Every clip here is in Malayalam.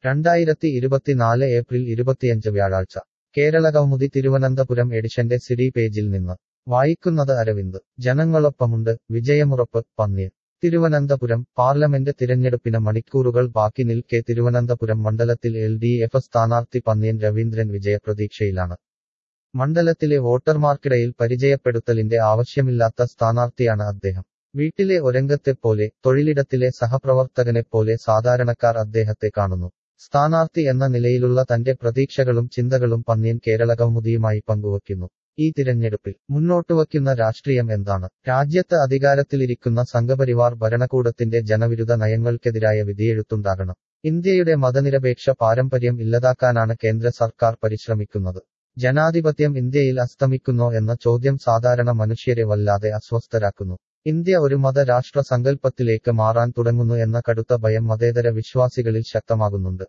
രണ്ടായിരത്തി ഇരുപത്തിനാല് ഏപ്രിൽ ഇരുപത്തിയഞ്ച് വ്യാഴാഴ്ച കേരള കൗമുദി തിരുവനന്തപുരം എഡിഷന്റെ സിഡി പേജിൽ നിന്ന് വായിക്കുന്നത് അരവിന്ദ് ജനങ്ങളൊപ്പമുണ്ട് വിജയമുറപ്പ് പന്നീർ തിരുവനന്തപുരം പാർലമെന്റ് തിരഞ്ഞെടുപ്പിന് മണിക്കൂറുകൾ ബാക്കി നിൽക്കെ തിരുവനന്തപുരം മണ്ഡലത്തിൽ എൽ ഡി എഫ് സ്ഥാനാർത്ഥി പന്നിയൻ രവീന്ദ്രൻ വിജയപ്രതീക്ഷയിലാണ് മണ്ഡലത്തിലെ വോട്ടർമാർക്കിടയിൽ പരിചയപ്പെടുത്തലിന്റെ ആവശ്യമില്ലാത്ത സ്ഥാനാർത്ഥിയാണ് അദ്ദേഹം വീട്ടിലെ ഒരംഗത്തെപ്പോലെ തൊഴിലിടത്തിലെ സഹപ്രവർത്തകനെപ്പോലെ സാധാരണക്കാർ അദ്ദേഹത്തെ കാണുന്നു സ്ഥാനാർത്ഥി എന്ന നിലയിലുള്ള തന്റെ പ്രതീക്ഷകളും ചിന്തകളും പന്നിയൻ കേരള കൗമുദിയുമായി പങ്കുവയ്ക്കുന്നു ഈ തിരഞ്ഞെടുപ്പിൽ മുന്നോട്ടുവയ്ക്കുന്ന രാഷ്ട്രീയം എന്താണ് രാജ്യത്ത് അധികാരത്തിലിരിക്കുന്ന സംഘപരിവാർ ഭരണകൂടത്തിന്റെ ജനവിരുദ്ധ നയങ്ങൾക്കെതിരായ വിധിയെഴുത്തുണ്ടാകണം ഇന്ത്യയുടെ മതനിരപേക്ഷ പാരമ്പര്യം ഇല്ലാതാക്കാനാണ് കേന്ദ്ര സർക്കാർ പരിശ്രമിക്കുന്നത് ജനാധിപത്യം ഇന്ത്യയിൽ അസ്തമിക്കുന്നോ എന്ന ചോദ്യം സാധാരണ മനുഷ്യരെ വല്ലാതെ അസ്വസ്ഥരാക്കുന്നു ഇന്ത്യ ഒരു മതരാഷ്ട്ര സങ്കല്പത്തിലേക്ക് മാറാൻ തുടങ്ങുന്നു എന്ന കടുത്ത ഭയം മതേതര വിശ്വാസികളിൽ ശക്തമാകുന്നുണ്ട്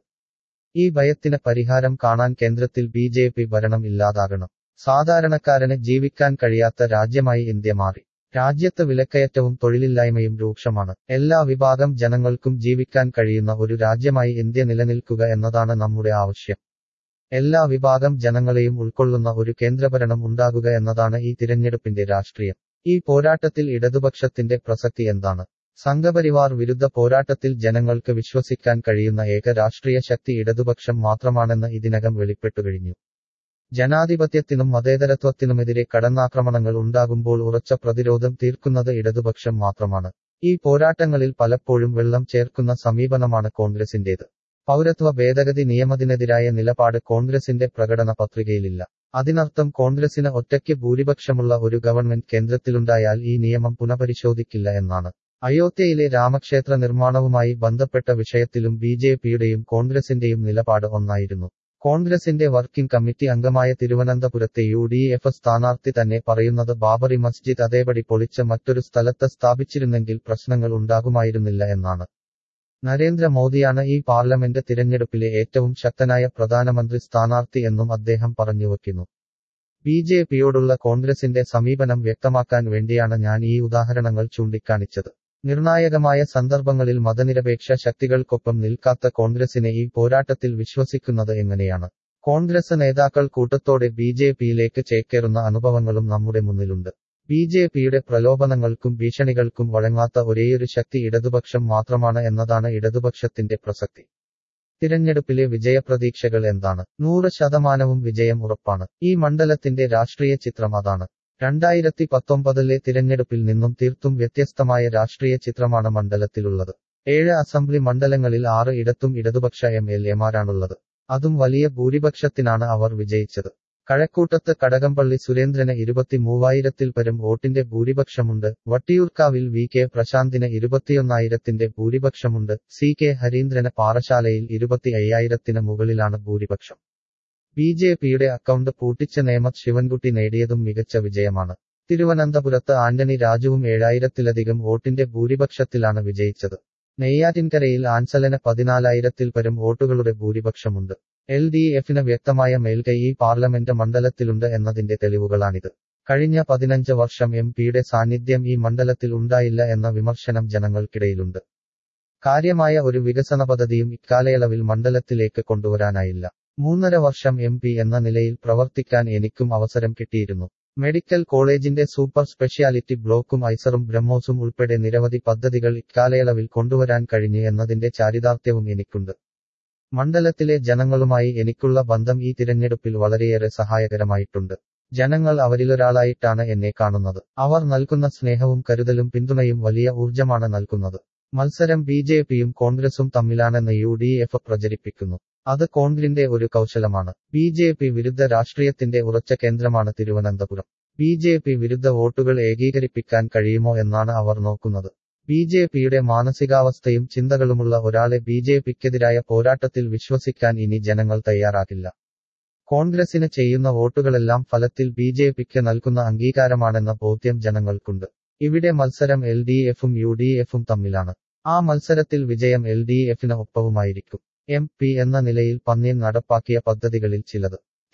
ഈ ഭയത്തിന് പരിഹാരം കാണാൻ കേന്ദ്രത്തിൽ ബി ജെ പി ഭരണം ഇല്ലാതാകണം സാധാരണക്കാരന് ജീവിക്കാൻ കഴിയാത്ത രാജ്യമായി ഇന്ത്യ മാറി രാജ്യത്ത് വിലക്കയറ്റവും തൊഴിലില്ലായ്മയും രൂക്ഷമാണ് എല്ലാ വിഭാഗം ജനങ്ങൾക്കും ജീവിക്കാൻ കഴിയുന്ന ഒരു രാജ്യമായി ഇന്ത്യ നിലനിൽക്കുക എന്നതാണ് നമ്മുടെ ആവശ്യം എല്ലാ വിഭാഗം ജനങ്ങളെയും ഉൾക്കൊള്ളുന്ന ഒരു കേന്ദ്രഭരണം ഉണ്ടാകുക എന്നതാണ് ഈ തിരഞ്ഞെടുപ്പിന്റെ രാഷ്ട്രീയം ഈ പോരാട്ടത്തിൽ ഇടതുപക്ഷത്തിന്റെ പ്രസക്തി എന്താണ് സംഘപരിവാർ വിരുദ്ധ പോരാട്ടത്തിൽ ജനങ്ങൾക്ക് വിശ്വസിക്കാൻ കഴിയുന്ന ഏക രാഷ്ട്രീയ ശക്തി ഇടതുപക്ഷം മാത്രമാണെന്ന് ഇതിനകം വെളിപ്പെട്ടുകഴിഞ്ഞു ജനാധിപത്യത്തിനും മതേതരത്വത്തിനുമെതിരെ കടന്നാക്രമണങ്ങൾ ഉണ്ടാകുമ്പോൾ ഉറച്ച പ്രതിരോധം തീർക്കുന്നത് ഇടതുപക്ഷം മാത്രമാണ് ഈ പോരാട്ടങ്ങളിൽ പലപ്പോഴും വെള്ളം ചേർക്കുന്ന സമീപനമാണ് കോൺഗ്രസിന്റേത് പൗരത്വ ഭേദഗതി നിയമത്തിനെതിരായ നിലപാട് കോൺഗ്രസിന്റെ പ്രകടന പത്രികയിലില്ല അതിനർത്ഥം കോൺഗ്രസിന് ഒറ്റയ്ക്ക് ഭൂരിപക്ഷമുള്ള ഒരു ഗവൺമെന്റ് കേന്ദ്രത്തിലുണ്ടായാൽ ഈ നിയമം പുനഃപരിശോധിക്കില്ല എന്നാണ് അയോധ്യയിലെ രാമക്ഷേത്ര നിർമ്മാണവുമായി ബന്ധപ്പെട്ട വിഷയത്തിലും ബി ജെ പിയുടെയും കോൺഗ്രസിന്റെയും നിലപാട് ഒന്നായിരുന്നു കോൺഗ്രസിന്റെ വർക്കിംഗ് കമ്മിറ്റി അംഗമായ തിരുവനന്തപുരത്തെ യു ഡി എഫ് സ്ഥാനാർത്ഥി തന്നെ പറയുന്നത് ബാബറി മസ്ജിദ് അതേപടി പൊളിച്ച് മറ്റൊരു സ്ഥലത്ത് സ്ഥാപിച്ചിരുന്നെങ്കിൽ പ്രശ്നങ്ങൾ ഉണ്ടാകുമായിരുന്നില്ല എന്നാണ് നരേന്ദ്രമോദിയാണ് ഈ പാർലമെന്റ് തിരഞ്ഞെടുപ്പിലെ ഏറ്റവും ശക്തനായ പ്രധാനമന്ത്രി സ്ഥാനാർത്ഥി എന്നും അദ്ദേഹം പറഞ്ഞുവെക്കുന്നു ബി ജെ പിയോടുള്ള കോൺഗ്രസിന്റെ സമീപനം വ്യക്തമാക്കാൻ വേണ്ടിയാണ് ഞാൻ ഈ ഉദാഹരണങ്ങൾ ചൂണ്ടിക്കാണിച്ചത് നിർണായകമായ സന്ദർഭങ്ങളിൽ മതനിരപേക്ഷ ശക്തികൾക്കൊപ്പം നിൽക്കാത്ത കോൺഗ്രസിനെ ഈ പോരാട്ടത്തിൽ വിശ്വസിക്കുന്നത് എങ്ങനെയാണ് കോൺഗ്രസ് നേതാക്കൾ കൂട്ടത്തോടെ ബി ജെ പിയിലേക്ക് ചേക്കേറുന്ന അനുഭവങ്ങളും നമ്മുടെ മുന്നിലുണ്ട് ബി ജെ പിയുടെ പ്രലോഭനങ്ങൾക്കും ഭീഷണികൾക്കും വഴങ്ങാത്ത ഒരേയൊരു ശക്തി ഇടതുപക്ഷം മാത്രമാണ് എന്നതാണ് ഇടതുപക്ഷത്തിന്റെ പ്രസക്തി തിരഞ്ഞെടുപ്പിലെ വിജയപ്രതീക്ഷകൾ എന്താണ് നൂറ് ശതമാനവും വിജയം ഉറപ്പാണ് ഈ മണ്ഡലത്തിന്റെ രാഷ്ട്രീയ ചിത്രം അതാണ് രണ്ടായിരത്തി പത്തൊമ്പതിലെ തിരഞ്ഞെടുപ്പിൽ നിന്നും തീർത്തും വ്യത്യസ്തമായ രാഷ്ട്രീയ ചിത്രമാണ് മണ്ഡലത്തിലുള്ളത് ഏഴ് അസംബ്ലി മണ്ഡലങ്ങളിൽ ആറ് ഇടത്തും ഇടതുപക്ഷ എം എൽ എമാരാണുള്ളത് അതും വലിയ ഭൂരിപക്ഷത്തിനാണ് അവർ വിജയിച്ചത് കഴക്കൂട്ടത്ത് കടകംപള്ളി സുരേന്ദ്രന് ഇരുപത്തി മൂവായിരത്തിൽ പരം വോട്ടിന്റെ ഭൂരിപക്ഷമുണ്ട് വട്ടിയൂർക്കാവിൽ വി കെ പ്രശാന്തിന് ഇരുപത്തിയൊന്നായിരത്തിന്റെ ഭൂരിപക്ഷമുണ്ട് സി കെ ഹരീന്ദ്രന് പാറശാലയിൽ ഇരുപത്തി അയ്യായിരത്തിന് മുകളിലാണ് ഭൂരിപക്ഷം ബി ജെ പിയുടെ അക്കൗണ്ട് പൂട്ടിച്ച നേമത് ശിവൻകുട്ടി നേടിയതും മികച്ച വിജയമാണ് തിരുവനന്തപുരത്ത് ആന്റണി രാജുവും ഏഴായിരത്തിലധികം വോട്ടിന്റെ ഭൂരിപക്ഷത്തിലാണ് വിജയിച്ചത് നെയ്യാറ്റിൻകരയിൽ ആൻസലന് പതിനാലായിരത്തിൽ പരം വോട്ടുകളുടെ ഭൂരിപക്ഷമുണ്ട് എൽ ഡി എഫിന് വ്യക്തമായ മേൽക്കൈ ഈ പാർലമെന്റ് മണ്ഡലത്തിലുണ്ട് എന്നതിന്റെ തെളിവുകളാണിത് കഴിഞ്ഞ പതിനഞ്ച് വർഷം എം പിയുടെ സാന്നിധ്യം ഈ മണ്ഡലത്തിൽ ഉണ്ടായില്ല എന്ന വിമർശനം ജനങ്ങൾക്കിടയിലുണ്ട് കാര്യമായ ഒരു വികസന പദ്ധതിയും ഇക്കാലയളവിൽ മണ്ഡലത്തിലേക്ക് കൊണ്ടുവരാനായില്ല മൂന്നര വർഷം എം പി എന്ന നിലയിൽ പ്രവർത്തിക്കാൻ എനിക്കും അവസരം കിട്ടിയിരുന്നു മെഡിക്കൽ കോളേജിന്റെ സൂപ്പർ സ്പെഷ്യാലിറ്റി ബ്ലോക്കും ഐസറും ബ്രഹ്മോസും ഉൾപ്പെടെ നിരവധി പദ്ധതികൾ ഇക്കാലയളവിൽ കൊണ്ടുവരാൻ കഴിഞ്ഞു എന്നതിന്റെ ചാരിതാർത്ഥ്യവും എനിക്കുണ്ട് മണ്ഡലത്തിലെ ജനങ്ങളുമായി എനിക്കുള്ള ബന്ധം ഈ തിരഞ്ഞെടുപ്പിൽ വളരെയേറെ സഹായകരമായിട്ടുണ്ട് ജനങ്ങൾ അവരിലൊരാളായിട്ടാണ് എന്നെ കാണുന്നത് അവർ നൽകുന്ന സ്നേഹവും കരുതലും പിന്തുണയും വലിയ ഊർജമാണ് നൽകുന്നത് മത്സരം ബി ജെ പിയും കോൺഗ്രസും തമ്മിലാണെന്ന് യു ഡി എഫ് പ്രചരിപ്പിക്കുന്നു അത് കോൺഗ്രിന്റെ ഒരു കൗശലമാണ് ബി ജെ പി വിരുദ്ധ രാഷ്ട്രീയത്തിന്റെ ഉറച്ച കേന്ദ്രമാണ് തിരുവനന്തപുരം ബി ജെ പി വിരുദ്ധ വോട്ടുകൾ ഏകീകരിപ്പിക്കാൻ കഴിയുമോ എന്നാണ് അവർ നോക്കുന്നത് ബി ജെ പിയുടെ മാനസികാവസ്ഥയും ചിന്തകളുമുള്ള ഒരാളെ ബി ജെ പിക്കെതിരായ പോരാട്ടത്തിൽ വിശ്വസിക്കാൻ ഇനി ജനങ്ങൾ തയ്യാറാകില്ല കോൺഗ്രസിന് ചെയ്യുന്ന വോട്ടുകളെല്ലാം ഫലത്തിൽ ബി ജെ പിക്ക് നൽകുന്ന അംഗീകാരമാണെന്ന ബോധ്യം ജനങ്ങൾക്കുണ്ട് ഇവിടെ മത്സരം എൽ ഡി എഫും യു ഡി എഫും തമ്മിലാണ് ആ മത്സരത്തിൽ വിജയം എൽ ഡി എഫിന് ഒപ്പവുമായിരിക്കും എം പി എന്ന നിലയിൽ പന്നിയൻ നടപ്പാക്കിയ പദ്ധതികളിൽ ചിലത്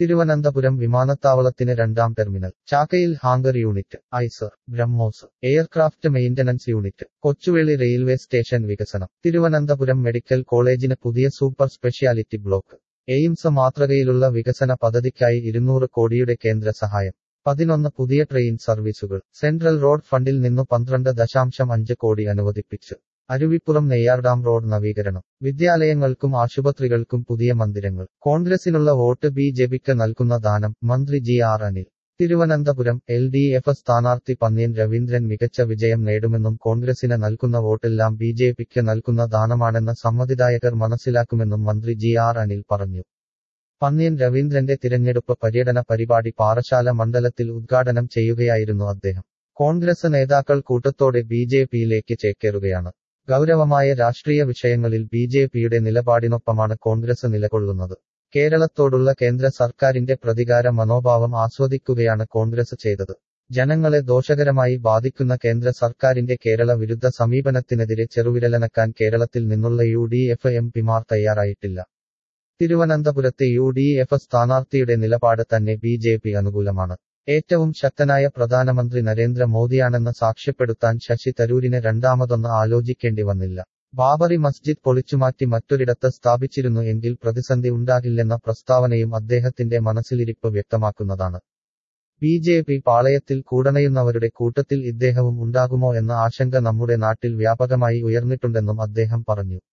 തിരുവനന്തപുരം വിമാനത്താവളത്തിന് രണ്ടാം ടെർമിനൽ ചാക്കയിൽ ഹാങ്കർ യൂണിറ്റ് ഐസർ BrahMos aircraft maintenance unit Kochuveli railway station വികസനം തിരുവനന്തപുരം മെഡിക്കൽ കോളേജിന് പുതിയ സൂപ്പർ സ്പെഷ്യാലിറ്റി ബ്ലോക്ക് എയിംസ് മാതൃകയിലുള്ള വികസന പദ്ധതിക്കായി ഇരുന്നൂറ് കോടിയുടെ കേന്ദ്ര സഹായം പതിനൊന്ന് പുതിയ ട്രെയിൻ സർവീസുകൾ സെൻട്രൽ റോഡ് ഫണ്ടിൽ നിന്നു പന്ത്രണ്ട് ദശാംശം അഞ്ച് കോടി അനുവദിപ്പിച്ചു അരുവിപ്പുറം നെയ്യാർഡാം റോഡ് നവീകരണം വിദ്യാലയങ്ങൾക്കും ആശുപത്രികൾക്കും പുതിയ മന്ദിരങ്ങൾ കോൺഗ്രസിനുള്ള വോട്ട് ബി ജെപിക്ക് നൽകുന്ന ദാനം മന്ത്രി G R Anil Thiruvananthapuram L D F സ്ഥാനാർത്ഥി പന്ന്യൻ രവീന്ദ്രൻ മികച്ച വിജയം നേടുമെന്നും കോൺഗ്രസിന് നൽകുന്ന വോട്ടെല്ലാം ബി ജെ പിക്ക് നൽകുന്ന ദാനമാണെന്ന് സമ്മതിദായകർ മനസ്സിലാക്കുമെന്നും മന്ത്രി ജി ആർ അനിൽ പറഞ്ഞു പന്ന്യൻ രവീന്ദ്രന്റെ തിരഞ്ഞെടുപ്പ് പര്യടന പരിപാടി പാറശാല മണ്ഡലത്തിൽ ഉദ്ഘാടനം ചെയ്യുകയായിരുന്നു അദ്ദേഹം കോൺഗ്രസ് നേതാക്കൾ കൂട്ടത്തോടെ ബി ജെ പിയിലേക്ക് ചേക്കേറുകയാണ് ഗൗരവമായ രാഷ്ട്രീയ വിഷയങ്ങളിൽ ബി ജെ പിയുടെ നിലപാടിനൊപ്പമാണ് കോൺഗ്രസ് നിലകൊള്ളുന്നത് കേരളത്തോടുള്ള കേന്ദ്ര സർക്കാരിന്റെ പ്രതികാര മനോഭാവം ആസ്വദിക്കുകയാണ് കോൺഗ്രസ് ചെയ്തത് ജനങ്ങളെ ദോഷകരമായി ബാധിക്കുന്ന കേന്ദ്ര സർക്കാരിന്റെ കേരള വിരുദ്ധ സമീപനത്തിനെതിരെ ചെറുവിരലനക്കാൻ കേരളത്തിൽ നിന്നുള്ള യു ഡി എഫ് എം പിമാർ തയ്യാറായിട്ടില്ല തിരുവനന്തപുരത്തെ യു ഡി എഫ് സ്ഥാനാർത്ഥിയുടെ നിലപാട് തന്നെ ബി ജെ പി അനുകൂലമാണ് ഏറ്റവും ശക്തനായ പ്രധാനമന്ത്രി നരേന്ദ്ര മോദിയാണെന്ന് സാക്ഷ്യപ്പെടുത്താൻ ശശി തരൂരിന് രണ്ടാമതൊന്ന് ആലോചിക്കേണ്ടി വന്നില്ല ബാബറി മസ്ജിദ് പൊളിച്ചുമാറ്റി മറ്റൊരിടത്ത് സ്ഥാപിച്ചിരുന്നു എങ്കിൽ പ്രതിസന്ധി ഉണ്ടാകില്ലെന്ന പ്രസ്താവനയും അദ്ദേഹത്തിന്റെ മനസ്സിലിരിപ്പ് വ്യക്തമാക്കുന്നതാണ് ബി ജെ പി പാളയത്തിൽ കൂടണയുന്നവരുടെ കൂട്ടത്തിൽ ഇദ്ദേഹവും ഉണ്ടാകുമോ എന്ന ആശങ്ക നമ്മുടെ നാട്ടിൽ വ്യാപകമായി ഉയർന്നിട്ടുണ്ടെന്നും അദ്ദേഹം പറഞ്ഞു